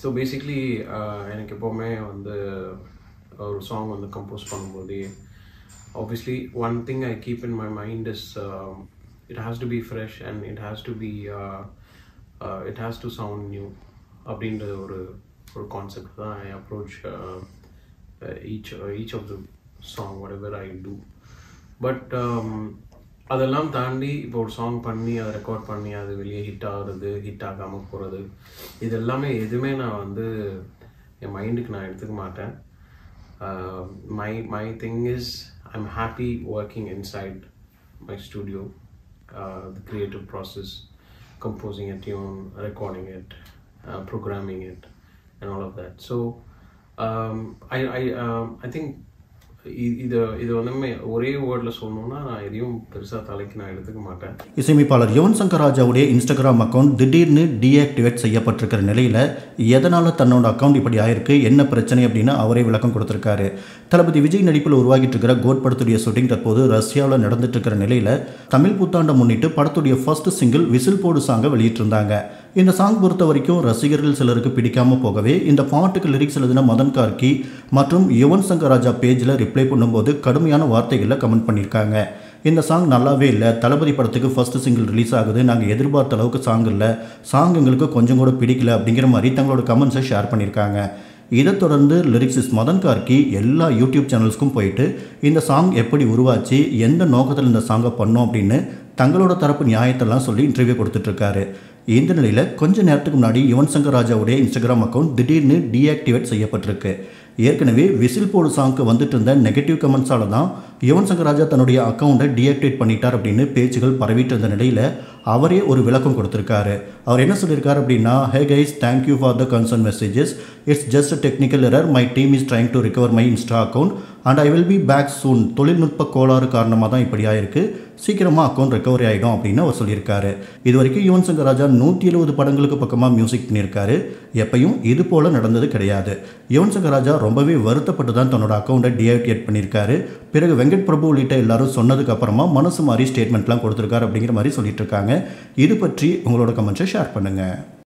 So basically எனக்கு எப்போவுமே வந்து ஒரு சாங் வந்து கம்போஸ் பண்ணும்போது obviously one thing I keep in my mind is um, it has to be fresh and it has to be uh, uh, it has to sound new அப்படின்ற ஒரு ஒரு concept தான் I approach each each of the song whatever I do but அதெல்லாம் தாண்டி இப்போ ஒரு song பண்ணி அதை ரெக்கார்ட் பண்ணி அது வெளியே ஹிட் ஆகுறது ஹிட் ஆகாமல் போகிறது இது எல்லாமே எதுவுமே நான் வந்து என் மைண்டுக்கு நான் எடுத்துக்க மாட்டேன் uh, my my thing is I'm happy working inside my studio, uh, the creative process, composing a tune, recording it, uh, programming it, and all of that. So um, I I um, I think இ- இது இது வந்து ஒரே வேர்டில் சொல்லணும்னா நான் எதையும் பெருசாக தலைக்கு நான் எடுத்துக்க மாட்டேன் இசையமைப்பாளர் யுவன் சங்கர் ராஜாவுடைய இன்ஸ்டாகிராம் அக்கௌண்ட் திடீர்னு டீஆக்டிவேட் செய்யப்பட்டிருக்கிற நிலையில் எதனால் தன்னோட அக்கௌண்ட் இப்படி ஆயிருக்கு என்ன பிரச்சனை அப்படின்னு அவரே விளக்கம் கொடுத்துருக்காரு தளபதி விஜய் நடிப்பில் உருவாகிட்டு இருக்கிற கோட் படத்துடைய ஷூட்டிங் தற்போது ரஷ்யாவில் நடந்துட்டு இருக்கிற நிலையில் தமிழ் புத்தாண்டை முன்னிட்டு படத்துடைய ஃபர்ஸ்ட் சிங்கிள் விசில் போடு சாங்கை வெளியிட்டிருந்தாங்க இந்த சாங் பொறுத்த வரைக்கும் ரசிகர்கள் சிலருக்கு பிடிக்காம போகவே இந்த பாட்டுக்கு லிரிக்ஸ் எழுதின மதன் கார்கி மற்றும் யுவன் சங்கர் ராஜா பேஜில் ரிப்ளை பண்ணும்போது கடுமையான வார்த்தைகளில் கமெண்ட் பண்ணியிருக்காங்க இந்த சாங் நல்லாவே இல்லை தளபதி படத்துக்கு ஃபர்ஸ்ட் சிங்கிள் ரிலீஸ் ஆகுது நாங்கள் எதிர்பார்த்த அளவுக்கு சாங் இல்லை சாங் எங்களுக்கு கொஞ்சம் கூட பிடிக்கல அப்படிங்கிற மாதிரி தங்களோட கமெண்ட்ஸை ஷேர் பண்ணியிருக்காங்க இதைத் தொடர்ந்து லிரிக்ஸிஸ் மதன் கார்கி எல்லா யூடியூப் சேனல்ஸ்க்கும் போயிட்டு இந்த சாங் எப்படி உருவாச்சு எந்த நோக்கத்தில் இந்த சாங்கை பண்ணோம் அப்படின்னு தங்களோட தரப்பு நியாயத்தெல்லாம் சொல்லி இன்டர்வியூ கொடுத்துட்ருக்காரு இந்த நிலையில் கொஞ்ச நேரத்துக்கு முன்னாடி யுவன் சங்கர் ராஜாவுடைய இன்ஸ்டாகிராம் அக்கௌண்ட் திடீர்னு டீஆக்டிவேட் செய்யப்பட்டிருக்கு ஏற்கனவே விசில் போடு சாங்க்கு வந்துட்டு இருந்த நெகட்டிவ் கமெண்ட்ஸால தான் யுவன் சங்கர் ராஜா தன்னுடைய அக்கௌண்ட்டை டீஆக்டிவேட் பண்ணிட்டார் அப்படின்னு பேச்சுகள் பரவிட்டு இருந்த நிலையில் அவரே ஒரு விளக்கம் கொடுத்துருக்காரு அவர் என்ன சொல்லியிருக்காரு அப்படின்னா hey guys thank you for the concern messages it's just technical error my team is trying to recover my Insta account and I will be back soon தொழில்நுட்ப கோளாறு காரணமாக தான் இப்படி ஆயிருக்கு சீக்கிரமாக அக்கௌண்ட் ரெக்கவரி ஆகிடும் அப்படின்னு அவர் சொல்லியிருக்காரு இது வரைக்கும் யுவன் சங்கர் ராஜா நூற்றி எழுபது படங்களுக்கு பக்கமாக மியூசிக் பண்ணியிருக்காரு எப்பயும் இது போல் நடந்தது கிடையாது யுவன் சங்கர் ராஜா ரொம்பவே வருத்தப்பட்டு தான் தன்னோட அக்கௌண்ட்டை டீஆக்டிவேட் பண்ணியிருக்காரு பிறகு வெங்கட் பிரபு உள்ளிட்ட எல்லாரும் சொன்னதுக்கு அப்புறமா மனசு மாதிரி ஸ்டேட்மெண்ட்லாம் கொடுத்துருக்காரு அப்படிங்கிற மாதிரி சொல்லிட்டு இருக்காங்க இது பற்றி உங்களோட கமெண்ட்ஸை ஷேர் பண்ணுங்கள்